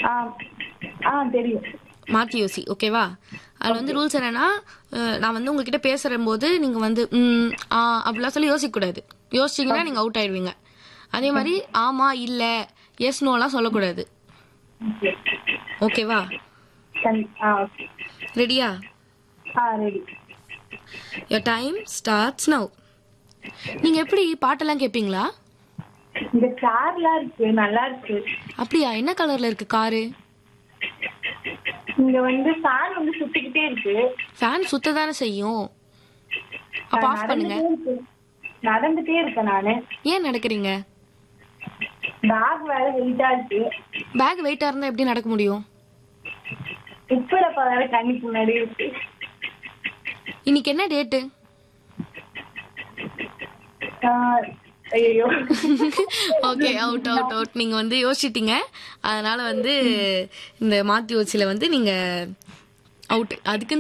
ஆ ஆ தெரியும் மாற்றி யோசி ஓகேவா அதில் வந்து ரூல்ஸ் என்னன்னா அஹ், நான் வந்து உங்ககிட்ட பேசுறம்போது நீங்க வந்து ம் ஆ அப்படிலாம் சொல்லி யோசிக்கக்கூடாது யோசிச்சிங்கன்னா நீங்க அவுட் ஆயிடுவீங்க அதே மாதிரி ஆமா இல்ல எஸ் நோலாம் சொல்லக்கூடாது ஓகேவா சரி ஆ ஓகே ரெடியா ஆ ready your time starts now நீங்க எப்படி பாட்டெல்லாம் கேட்பீங்களா இந்த சேர்லாம் இருக்கு நல்லா இருக்கு அப்படியா என்ன கலர்ல இருக்கு காரு இங்க வந்து ஃபேன் வந்து சுத்திக்கிட்டே இருக்கு ஃபேன் சுத்த தானே செய்யும் அப்ப ஆஃப் பண்ணுங்க நடந்துட்டே இருக்கு. நடந்துட்டே இருக்கேன் நானு ஏன் நடக்கிறீங்க பேக் வேற வெயிட்டா இருக்கு பேக் வெயிட்டா இருந்தா எப்படி நடக்க முடியும் உப்பிடப்பா வேற கண்ணுக்கு முன்னாடி இருக்கு இன்னைக்கு என்ன டேட்டு ஐயோ ஓகே அவுட் அவுட் அவுட் நீங்க வந்து யோசிச்சிட்டீங்க அதனால வந்து இந்த மாத்தி யோசிச்சில வந்து நீங்க அவுட் அதுக்கு